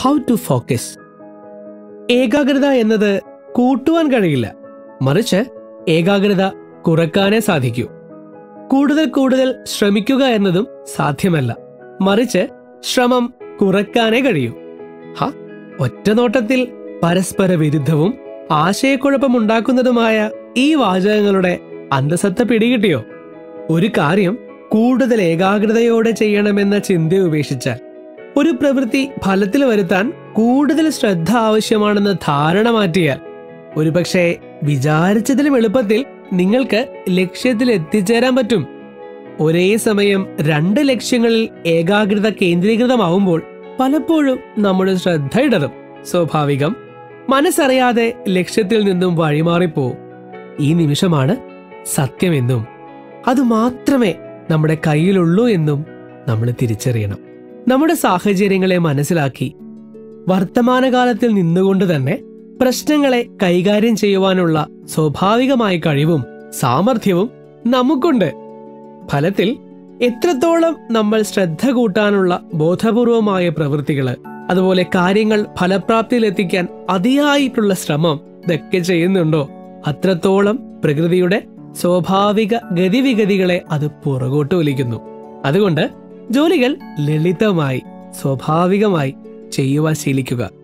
how to focus ഏകാഗ്രത എന്നത് കൂട്ടുവാൻ കഴിയില്ല മറിച്ച് ഏകാഗ്രത കുറക്കാനേ സാധിക്കൂ കൂടുതൽ കൂടുതൽ ശ്രമിക്കുക എന്നതും സാധ്യമല്ല മറിച്ച് ശ്രമം കുറക്കാനേ കഴിയൂ ഹ ഒറ്റ നോട്ടത്തിൽ പരസ്പര വിരുദ്ധവും ആശയക്കുഴപ്പമുണ്ടാക്കുന്നതുമായ ഈ വാചകങ്ങളുടെ അന്തസത്ത പിടികിട്ടിയോ ഒരു കാര്യം കൂടുതൽ ഏകാഗ്രതയോടെ ചെയ്യണമെന്ന ചിന്ത ഉപേക്ഷിച്ചാൽ ഒരു പ്രവൃത്തി ഫലത്തിൽ വരുത്താൻ കൂടുതൽ ശ്രദ്ധ ആവശ്യമാണെന്ന ധാരണ മാറ്റിയാൽ ഒരുപക്ഷെ വിചാരിച്ചതിലും എളുപ്പത്തിൽ നിങ്ങൾക്ക് ലക്ഷ്യത്തിൽ എത്തിച്ചേരാൻ പറ്റും ഒരേ സമയം രണ്ട് ലക്ഷ്യങ്ങളിൽ ഏകാഗ്രത കേന്ദ്രീകൃതമാവുമ്പോൾ പലപ്പോഴും നമ്മുടെ ശ്രദ്ധ ഇടറും സ്വാഭാവികം മനസ്സറിയാതെ ലക്ഷ്യത്തിൽ നിന്നും വഴിമാറിപ്പോവും ഈ നിമിഷമാണ് സത്യമെന്നും അത് മാത്രമേ നമ്മുടെ കയ്യിലുള്ളൂ എന്നും നമ്മൾ തിരിച്ചറിയണം നമ്മുടെ സാഹചര്യങ്ങളെ മനസ്സിലാക്കി വർത്തമാനകാലത്തിൽ നിന്നുകൊണ്ട് തന്നെ പ്രശ്നങ്ങളെ കൈകാര്യം ചെയ്യുവാനുള്ള സ്വാഭാവികമായ കഴിവും സാമർഥ്യവും നമുക്കുണ്ട് ഫലത്തിൽ എത്രത്തോളം നമ്മൾ ശ്രദ്ധ കൂട്ടാനുള്ള ബോധപൂർവമായ പ്രവൃത്തികള് അതുപോലെ കാര്യങ്ങൾ ഫലപ്രാപ്തിയിലെത്തിക്കാൻ അതിയായിട്ടുള്ള ശ്രമം ഇതൊക്കെ ചെയ്യുന്നുണ്ടോ അത്രത്തോളം പ്രകൃതിയുടെ സ്വാഭാവിക ഗതിവിഗതികളെ അത് പുറകോട്ട് വലിക്കുന്നു അതുകൊണ്ട് ജോലികൾ ലളിതമായി സ്വാഭാവികമായി ചെയ്യുവാൻ ശീലിക്കുക